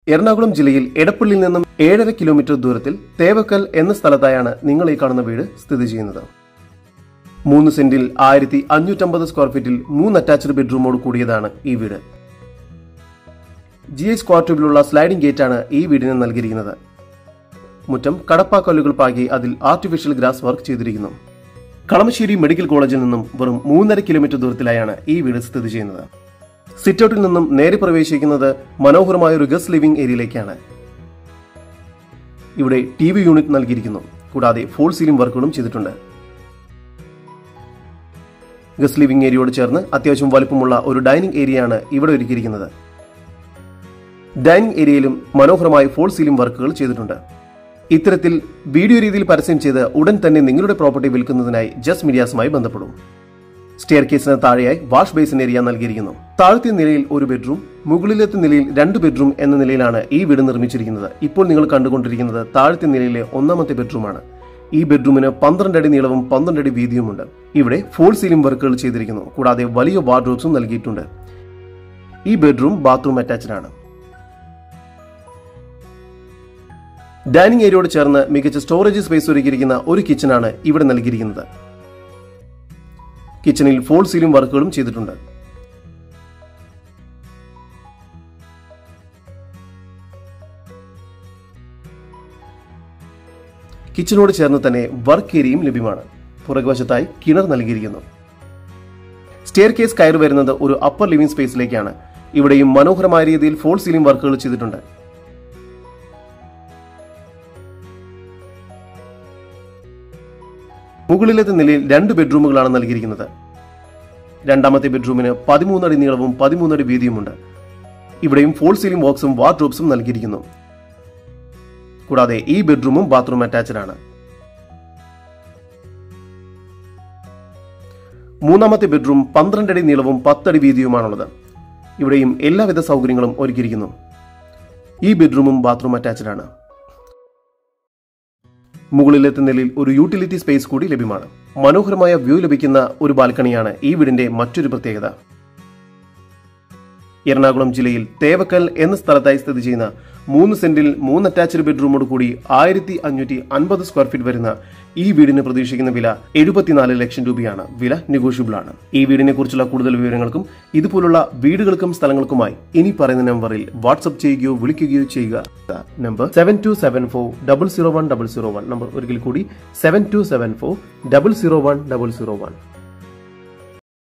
എറണാകുളം ജില്ലയിൽ എടപ്പള്ളിയിൽ നിന്നും ഏഴര കിലോമീറ്റർ ദൂരത്തിൽ തേവക്കൽ എന്ന സ്ഥലത്തായാണ് നിങ്ങൾ ഈ കാണുന്ന വീട് സ്ഥിതി ചെയ്യുന്നത് മൂന്ന് സെന്റിൽ ആയിരത്തി അഞ്ഞൂറ്റമ്പത് സ്ക്വയർ ഫീറ്റിൽ മൂന്ന് അറ്റാച്ച്ഡ് ബെഡ്റൂമോട് കൂടിയതാണ് ഈ വീട് ജി ഐ സ്ക്വയർ ട്യൂബിലുള്ള സ്ലൈഡിംഗ് ഗേറ്റാണ് ഈ വീടിന് നൽകിയിരിക്കുന്നത് മുറ്റം കടപ്പാക്കല്ലുകൾ പാകി അതിൽ ആർട്ടിഫിഷ്യൽ ഗ്രാസ് വർക്ക് ചെയ്തിരിക്കുന്നു കളമശ്ശേരി മെഡിക്കൽ കോളേജിൽ നിന്നും വെറും മൂന്നര കിലോമീറ്റർ ദൂരത്തിലായാണ് ഈ വീട് സ്ഥിതി ചെയ്യുന്നത് സിറ്റൌട്ടിൽ നിന്നും നേരെ പ്രവേശിക്കുന്നത് മനോഹരമായ ഒരു ഗസ്റ്റ് ലിവിംഗ് ഏരിയയിലേക്കാണ് ഇവിടെ ടി വി യൂണിറ്റ് നൽകിയിരിക്കുന്നു കൂടാതെ ഫോൾ സീലിംഗ് വർക്കുകളും ചെയ്തിട്ടുണ്ട് ഗസ്റ്റ് ലിവിംഗ് ഏരിയയോട് ചേർന്ന് അത്യാവശ്യം വലുപ്പമുള്ള ഒരു ഡൈനിങ് ഏരിയയാണ് ഇവിടെ ഒരുക്കിയിരിക്കുന്നത് ഡൈനിങ് ഏരിയയിലും മനോഹരമായ ഫോൾ സീലിംഗ് വർക്കുകൾ ചെയ്തിട്ടുണ്ട് ഇത്തരത്തിൽ വീഡിയോ രീതിയിൽ പരസ്യം ചെയ്ത് ഉടൻ തന്നെ നിങ്ങളുടെ പ്രോപ്പർട്ടി വിൽക്കുന്നതിനായി ജസ്റ്റ് മീഡിയാസുമായി ബന്ധപ്പെടും സ്റ്റെയർ കേസിന് താഴെയായി വാഷ് ബേസിൻ ഏരിയ നൽകിയിരിക്കുന്നു താഴത്തെ നിലയിൽ ഒരു ബെഡ്റൂം മുകളിലത്തെ നിലയിൽ രണ്ട് ബെഡ്റൂം എന്ന നിലയിലാണ് ഈ വീട് നിർമ്മിച്ചിരിക്കുന്നത് ഇപ്പോൾ നിങ്ങൾ കണ്ടുകൊണ്ടിരിക്കുന്നത് താഴത്തെ നിലയിലെ ഒന്നാമത്തെ ബെഡ്റൂമാണ് ഈ ബെഡ്റൂമിന് പന്ത്രണ്ട് അടി നീളവും പന്ത്രണ്ട് അടി വീതിയുമുണ്ട് ഇവിടെ ഫോൾ സീലിംഗ് വർക്കുകൾ ചെയ്തിരിക്കുന്നു കൂടാതെ വലിയ വാർഡ്രോബ്സും നൽകിയിട്ടുണ്ട് ഈ ബെഡ്റൂം ബാത്റൂം അറ്റാച്ച്ഡ് ആണ് ഡൈനിങ് ഏരിയയോട് ചേർന്ന് മികച്ച സ്റ്റോറേജ് സ്പേസ് ഒരുക്കിയിരിക്കുന്ന ഒരു കിച്ചണാണ് ഇവിടെ നൽകിയിരിക്കുന്നത് കിച്ചണിൽ ഫോൾ സീലിംഗ് വർക്കുകളും ചെയ്തിട്ടുണ്ട് കിച്ചണോട് ചേർന്ന് തന്നെ വർക്ക് ഏരിയയും ലഭ്യമാണ് പുറകുവശത്തായി കിണർ നൽകിയിരിക്കുന്നു സ്റ്റെയർ കേസ് കയറി വരുന്നത് ഒരു അപ്പർ ലിവിംഗ് സ്പേസിലേക്കാണ് ഇവിടെയും മനോഹരമായ രീതിയിൽ ഫോൾ സീലിംഗ് വർക്കുകൾ ചെയ്തിട്ടുണ്ട് മുകളിലത്തെ നിലയിൽ രണ്ട് ബെഡ്റൂമുകളാണ് നൽകിയിരിക്കുന്നത് രണ്ടാമത്തെ ബെഡ്റൂമിന് പതിമൂന്നടി നീളവും പതിമൂന്നടി വീതിയുമുണ്ട് ഇവിടെയും ഫോൾ സീലിംഗ് ബോക്സും വാർഡ്രോബ്സും നൽകിയിരിക്കുന്നു കൂടാതെ ഈ ബെഡ്റൂമും ബാത്റൂം അറ്റാച്ച്ഡ് ആണ് മൂന്നാമത്തെ ബെഡ്റൂം പന്ത്രണ്ടടി നീളവും പത്തടി വീതിയുമാണുള്ളത് ഇവിടെയും എല്ലാവിധ സൗകര്യങ്ങളും ഒരുക്കിയിരിക്കുന്നു ഈ ബെഡ്റൂമും ബാത്റൂം അറ്റാച്ച്ഡ് ആണ് മുകളിലത്തെ നിലയിൽ ഒരു യൂട്ടിലിറ്റി സ്പേസ് കൂടി ലഭ്യമാണ് മനോഹരമായ വ്യൂ ലഭിക്കുന്ന ഒരു ബാൽക്കണിയാണ് ഈ വീടിന്റെ മറ്റൊരു പ്രത്യേകത എറണാകുളം ജില്ലയിൽ തേവക്കൽ എന്ന സ്ഥലത്തായി സ്ഥിതി ചെയ്യുന്ന മൂന്ന് സെന്റിൽ മൂന്ന് അറ്റാച്ച്ഡ് ബെഡ്റൂമോട് കൂടി ആയിരത്തി അഞ്ഞൂറ്റി അൻപത് സ്ക്വയർ ഫീറ്റ് വരുന്ന ഈ വീടിന് പ്രതീക്ഷിക്കുന്ന വില എഴുപത്തിനാല് ലക്ഷം രൂപയാണ് വില നെഗോഷ്യബിൾ ആണ് ഈ വീടിനെ കുറിച്ചുള്ള കൂടുതൽ വിവരങ്ങൾക്കും ഇതുപോലുള്ള വീടുകൾക്കും സ്ഥലങ്ങൾക്കുമായി ഇനി പറയുന്ന നമ്പറിൽ വാട്സ്ആപ്പ് ചെയ്യുകയോ വിളിക്കുകയോ ചെയ്യുക number seven two seven four double zero one double zero one number ഒരിക്കൽ കൂടി seven two seven four double zero one double zero one